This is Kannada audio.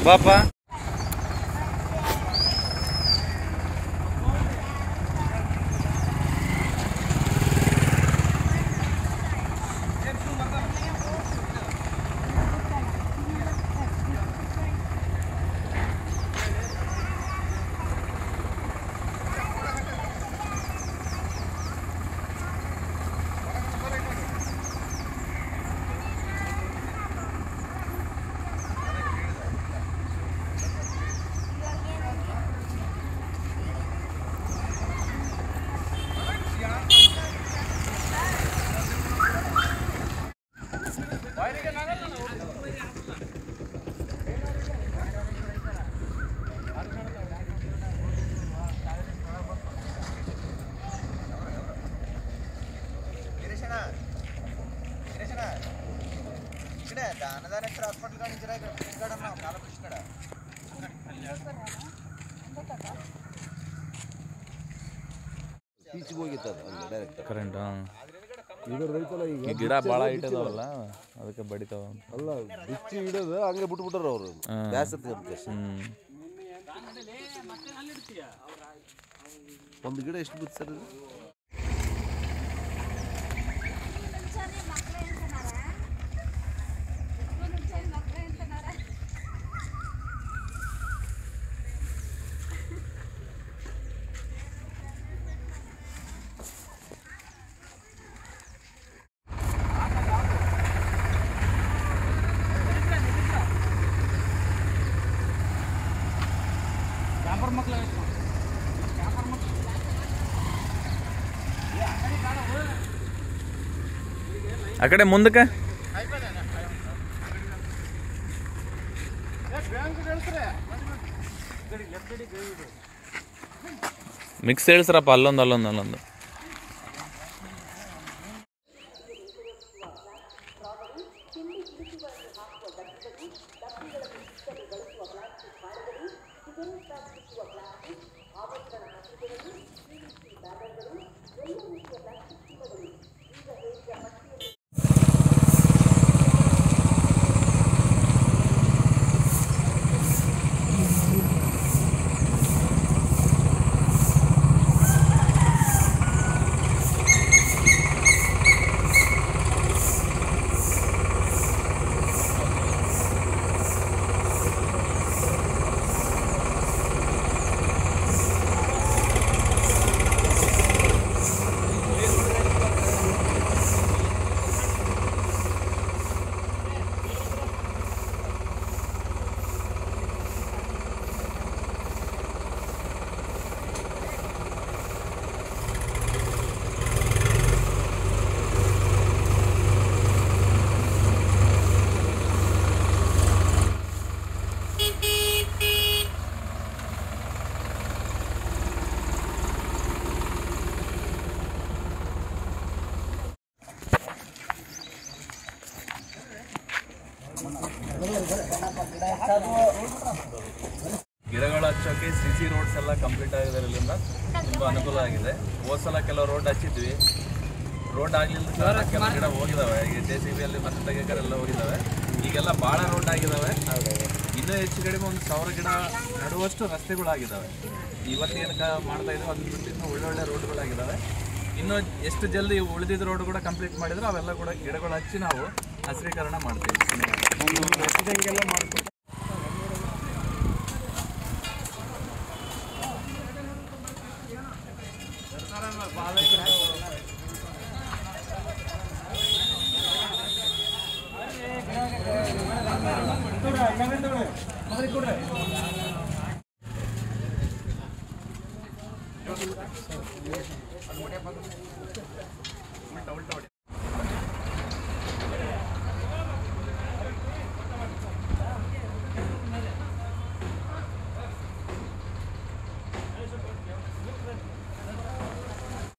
ಬಾಪ ಗಿರೀಶಣ್ಣ ಗಿರೀಶಣ್ಣ ಈ ಕಡೆ ದಾನದಾನೇಶ್ವರ ಹಾಸ್ಪಿಟಲ್ ಗಾಡಿ ಜರ ಈ ಕಡೆ ನಾವು ಕಾಲಕೃಷ್ಣ ಕಡೆ ಬೀಚ್ಗೆ ಹೋಗಿತ್ತದ ಅಲ್ಲಿ ಡೈರೆಕ್ಟ್ ಕರೆಂಟ್ ಇದು ರೈತಲ್ಲ ಈಗ ಈ ಗಿಡ ಭಾಳ ಹೈಟ್ ಅದಾವಲ್ಲ ಅದಕ್ಕೆ ಬಡಿತಾವ ಅಲ್ಲ ಬಿಚ್ಚಿ ಇಡೋದು ಹಂಗೆ ಬಿಟ್ಬಿಟ್ಟಾರ ಅವರು ಬ್ಯಾಸತ್ ಹ್ಮ್ ಒಂದು ಗಿಡ ಎಷ್ಟು ಬಿತ್ತು ಸರ್ ಇದು ಆ ಕಡೆ ಮುಂದಕ್ಕೆ ಮಿಕ್ಸ್ ಹೇಳ್ಸ್ರಪ್ಪ ಅಲ್ಲೊಂದು ಅಲ್ಲೊಂದು ಅಲ್ಲೊಂದು ಗಿಡಗಳು ಹಚ್ಚೋಕೆ ಸಿ ಸಿ ರೋಡ್ಸ್ ಎಲ್ಲ ಕಂಪ್ಲೀಟ್ ಆಗಿರೋದ್ರಿಂದ ತುಂಬ ಅನುಕೂಲ ಆಗಿದೆ ಹೋದ ಸಲ ಕೆಲವು ರೋಡ್ ಹಚ್ಚಿದ್ವಿ ರೋಡ್ ಆಗ್ಲಿಲ್ಲ ಕಾರಣ ಕೆಲವು ಗಿಡ ಹೋಗಿದಾವೆ ಈಗ ಜೆ ಸಿ ಬಿಯಲ್ಲಿ ಮತ್ತೆ ತೆಗೆಕರೆಲ್ಲ ಹೋಗಿದಾವೆ ಈಗೆಲ್ಲ ಭಾಳ ರೋಡ್ ಆಗಿದಾವೆ ಇನ್ನೂ ಹೆಚ್ಚು ಕಡಿಮೆ ಒಂದು ಸಾವಿರ ಗಿಡ ನಡುವಷ್ಟು ರಸ್ತೆಗಳಾಗಿದ್ದಾವೆ ಇವತ್ತೇನು ಕ ಮಾಡ್ತಾ ಇದ್ದೀವಿ ಅದ್ರ ಬಿಟ್ಟು ಇನ್ನೂ ಒಳ್ಳೊಳ್ಳೆ ರೋಡ್ಗಳಾಗಿದ್ದಾವೆ ಇನ್ನು ಎಷ್ಟು ಜಲ್ದಿ ಉಳಿದಿದ್ದ ರೋಡ್ ಕೂಡ ಕಂಪ್ಲೀಟ್ ಮಾಡಿದ್ರೆ ಅವೆಲ್ಲ ಕೂಡ ಗಿಡಗಳು ಹಚ್ಚಿ ನಾವು ಹಸಿರೀಕರಣ ಮಾಡ್ತೀವಿ ಮಾಡ್ತೀವಿ